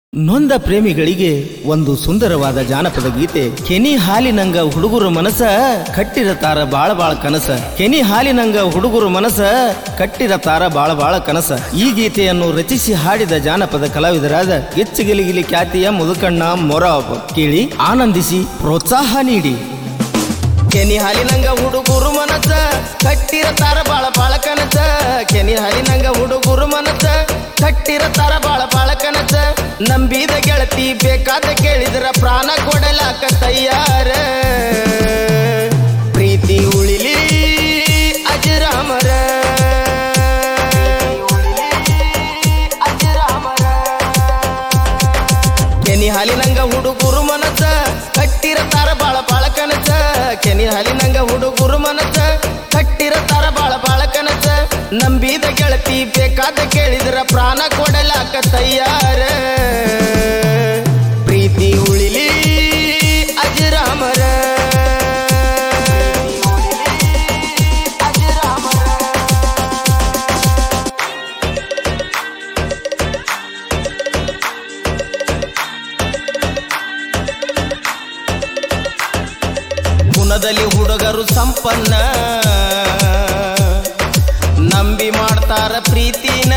ನೊಂದ ಪ್ರೇಮಿಗಳಿಗೆ ಒಂದು ಸುಂದರವಾದ ಜಾನಪದ ಗೀತೆ ಕೆನಿ ಹಾಲಿನಂಗ ಹುಡುಗರು ಮನಸ ಕಟ್ಟಿರತಾರ ಬಾಳ ಬಾಳ ಕನಸ ಕೆನಿ ಹಾಲಿನಂಗ ಹುಡುಗರು ಮನಸ ಕಟ್ಟಿರತಾರ ಬಾಳ ಬಾಳ ಕನಸ ಈ ಗೀತೆಯನ್ನು ರಚಿಸಿ ಹಾಡಿದ ಜಾನಪದ ಕಲಾವಿದರಾದ ಗಿಚ್ಚಗಿಲಿಗಿಲಿ ಖ್ಯಾತಿಯ ಮುದುಕಣ್ಣ ಮೊರಾಬ್ ಕೇಳಿ ಆನಂದಿಸಿ ಪ್ರೋತ್ಸಾಹ ನೀಡಿ ಕೆನಿ ಹಾಲಿನಂಗ ಹುಡುಗರು ಮನಸ ಕಟ್ಟಿರತಾರ ಬಾಳ ಬಾಳ ಕನಸ ಕೆನಿ ಹಾಲಿನಂಗ ಹುಡುಗರು ಮನಸ ಕಟ್ಟಿರತಾರ ಬಾಳ ಬಾಳ ಕನಸ ನಂಬಿದ ಗೆಳತಿ ಬೇಕಾದ ಕೇಳಿದ್ರ ಪ್ರಾಣ ಕೊಡಲಾಕ ತಯ್ಯಾರ ಪ್ರೀತಿ ಉಳಿಲಿ ಅಜರಾಮರ ಕೆನಿ ಹಾಲಿನಂಗ ಹುಡುಗರು ಮನಸ ಕಟ್ಟಿರತಾರ ಬಾಳ ಬಾಳ ಕನಸ ಕೆನಿ ಹಾಲಿನಂಗ ಹುಡುಗರು ಮನಸ ಕಟ್ಟಿರತಾರ ಬಾಳ ಬಾಳ ಕನಸ ನಂಬಿದ ಗೆಳತಿ ಬೇಕಾದ ಕೇಳಿದ್ರ ಪ್ರಾಣ ಕೊಡಲಾಕ ತಯ್ಯಾರ ಪ್ರೀತಿ ಉಳಿಲಿ ಅಜರಾಮರ ಗುಣದಲ್ಲಿ ಹುಡುಗರು ಸಂಪನ್ನ ನಂಬಿ ಮಾಡ್ತಾರ ಪ್ರೀತಿನ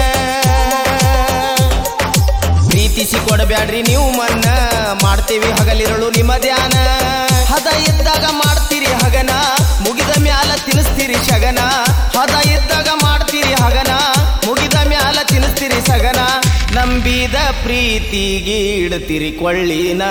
ಪ್ರೀತಿಸಿ ಕೊಡಬ್ಯಾಡ್ರಿ ನೀವು ಮನ್ನ ಮಾಡ್ತೀವಿ ಹಗಲಿರಳು ನಿಮ್ಮ ಧ್ಯಾನ ಹದ ಇದ್ದಾಗ ಮಾಡ್ತೀರಿ ಹಗನ ಮುಗಿದ ಮ್ಯಾಲ ತಿನ್ನಿಸ್ತೀರಿ ಶಗನ ಹದ ಇದ್ದಾಗ ಮಾಡ್ತೀರಿ ಹಗನ ಮುಗಿದ ಮ್ಯಾಲ ತಿನ್ನಿಸ್ತೀರಿ ಸಗನ ನಂಬಿದ ಪ್ರೀತಿಗೆ ಇಡ್ತೀರಿ ಕೊಳ್ಳಿನ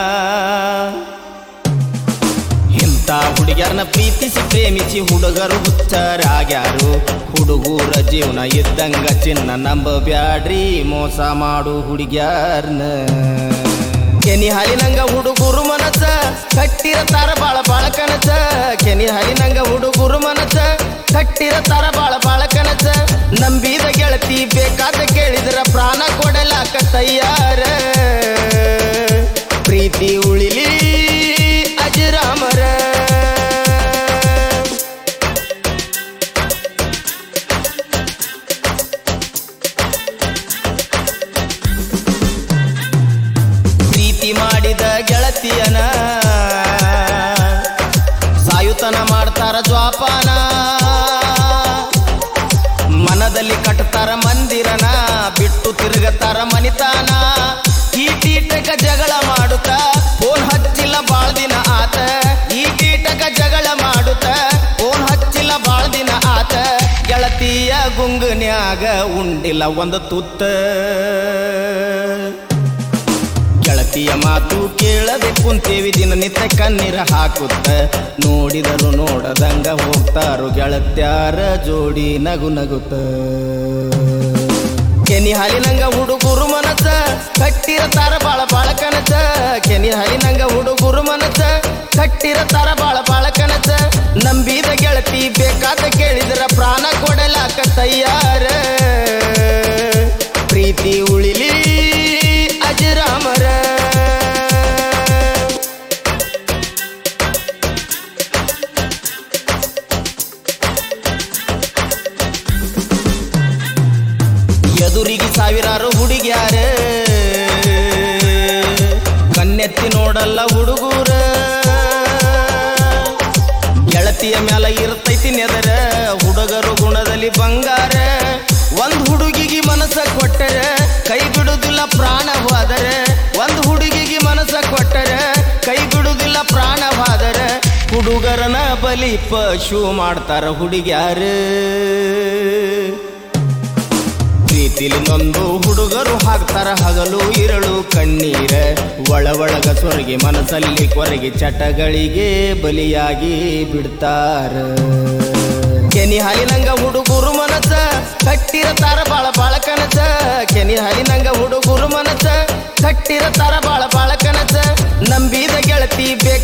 ಇಂಥ ಹುಡುಗ್ಯಾರನ್ನ ಪ್ರೀತಿಸಿ ಪ್ರೇಮಿಸಿ ಹುಡುಗರು ಹುಚ್ಚರಾಗ್ಯಾರು ಹುಡುಗರ ಜೀವನ ಇದ್ದಂಗ ಚಿನ್ನ ನಂಬಬ್ಯಾಡ್ರಿ ಮೋಸ ಮಾಡು ಹುಡುಗ್ಯಾರ್ನ ಕೆನಿ ಹಾಲಿನಂಗ ಹುಡುಗರು ಮನಸ ಕಟ್ಟಿರತಾರ ಬಾಳ ಬಾಳ ಕನಸ ಕೆನಿ ಹಾಲಿನಂಗ ಹುಡುಗರು ಮನಸ ಕಟ್ಟಿರತಾರ ಬಾಳ ಬಾಳ ಕನಸ ನಂಬಿದ ಗೆಳತಿ ಬೇಕಾದ ಕೇಳಿದ್ರ ಪ್ರಾಣ ಕೊಡಲಾಕ ತಯ್ಯಾರ ಪ್ರೀತಿ ಉಳಿಲಿ ಅಜರಾಮರ ಪ್ರೀತಿ ಮಾಡಿದ ಗೆಳತಿಯನ ಸಾಯುತನ ಮಾಡ್ತಾರ ಜ್ವಾಪಾನ ಮನದಲ್ಲಿ ಕಟ್ತಾರ ಮಂದಿರನ ಬಿಟ್ಟು ತಿರುಗತಾರ ಮನಿತಾನ ಈ ಕೀಟಕ ಜಗಳ ಮಾಡುತ್ತ ಫೋನ್ ಹಚ್ಚಿಲ್ಲ ಬಾಳ ದಿನ ಆತ ಈ ಕೀಟಕ ಜಗಳ ಮಾಡುತ್ತ ಫೋನ್ ಹಚ್ಚಿಲ್ಲ ಬಾಳ ದಿನ ಆತ ಗೆಳತಿಯ ಗುಂಗನ್ಯಾಗ ಉಂಡಿಲ್ಲ ಒಂದು ತುತ್ತ ಗೆಳತಿಯ ಮಾತು ಕೇಳದೆ ಕುಂತೇವಿ ದಿನನಿತ್ಯ ಕಣ್ಣೀರ ಹಾಕುತ್ತ ನೋಡಿದರು ನೋಡದಂಗ ಹೋಗ್ತಾರು ಗೆಳತ್ಯಾರ ಜೋಡಿ ನಗು ನಗುತ್ತ ಕೆನಿ ಹಾಲಿನಂಗ ಹುಡುಗರು ಮನಸ ಕಟ್ಟಿರತಾರ ಬಾಳ ಬಾಳ ಕನಸ ಕೆನಿ ಹಾಲಿನಂಗ ಹುಡುಗರು ಮನಸ ಕಟ್ಟಿರತಾರ ಬಾಳ ಬಾಳ ಕನಸ ನಂಬಿದ ಗೆಳತಿ ಬೇಕಾದ ಕೇಳಿದ್ರ ಪ್ರಾಣ ಕೊಡಲಾಕ ತಯ್ಯಾರ ಪ್ರೀತಿ ಉಳಿಲಿ ಅಜರಾಮರ ಎದುರಿಗೆ ಸಾವಿರಾರು ಹುಡುಗ್ಯಾರ ಕಣ್ಣೆತ್ತಿ ನೋಡಲ್ಲ ಹುಡುಗೂರ ಗೆಳತಿಯ ಮ್ಯಾಲ ಇರ್ತೈತಿ ನೆದರ ಹುಡುಗರು ಗುಣದಲ್ಲಿ ಬಂಗಾರ ಒಂದ್ ಹುಡುಗಿಗೆ ಮನಸ್ಸ ಕೊಟ್ಟರೆ ಕೈ ಬಿಡುದಿಲ್ಲ ಪ್ರಾಣವಾದರೆ ಒಂದ್ ಹುಡುಗಿಗೆ ಮನಸ್ಸ ಕೊಟ್ಟರೆ ಕೈ ಬಿಡುದಿಲ್ಲ ಪ್ರಾಣವಾದರ ಹುಡುಗರನ ಬಲಿ ಪಶು ಮಾಡ್ತಾರ ಹುಡುಗ್ಯಾರ ಪ್ರೀತಿಲಿ ನೊಂದು ಹುಡುಗರು ಹಾಕ್ತಾರ ಹಗಲು ಇರಳು ಕಣ್ಣೀರ ಒಳ ಒಳಗ ಸೊರಗಿ ಮನಸ್ಸಲ್ಲಿ ಕೊರಗಿ ಚಟಗಳಿಗೆ ಬಲಿಯಾಗಿ ಬಿಡ್ತಾರ ಕೆನಿ ಹಾಲಿನಂಗ ಹುಡುಗರು ಮನಸ ಕಟ್ಟಿರತಾರ ಬಾಳ ಬಾಳ ಕನಸ ಕೆನಿ ಹಾಲಿನಂಗ ಹುಡುಗರು ಮನಸ ಕಟ್ಟಿರತಾರ ಬಾಳ ಬಾಳ ಕನಸ ನಂಬಿದ ಗೆಳತಿ ಬೇಕ